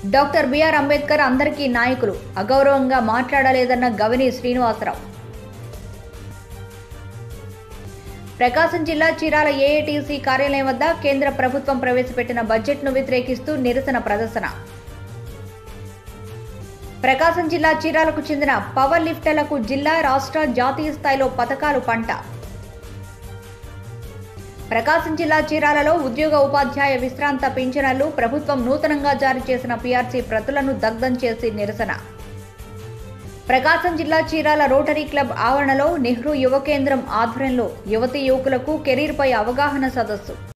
doctor BR Ambedkar అందరికీ నాయకులు అగౌరవంగా మాట్లాడలేదన్న గవిని శ్రీనివాసరావు ప్రకాశం జిల్లా చీరాల ఏఐటీసీ కార్యాలయం వద్ద కేంద్ర ప్రభుత్వం ప్రవేశపెట్టిన బడ్జెట్ను వ్యతిరేకిస్తూ నిరసన ప్రదర్శన ప్రకాశం జిల్లా చీరాలకు చెందిన పవర్ లిఫ్టర్లకు జిల్లా రాష్ట్ర జాతీయ స్థాయిలో పథకాలు పంట ప్రకాశం జిల్లా చీరాలలో ఉద్యోగ ఉపాధ్యాయ విశ్రాంత పింఛనర్లు ప్రభుత్వం నూతనంగా జారీ చేసిన పీఆర్సీ ప్రతులను దగ్ధం చేసి నిరసన ప్రకాశం జిల్లా చీరాల రోటరీ క్లబ్ ఆవరణలో నెహ్రూ యువ కేంద్రం ఆధ్వర్యంలో యువతీ యువకులకు కెరీర్పై అవగాహన సదస్సు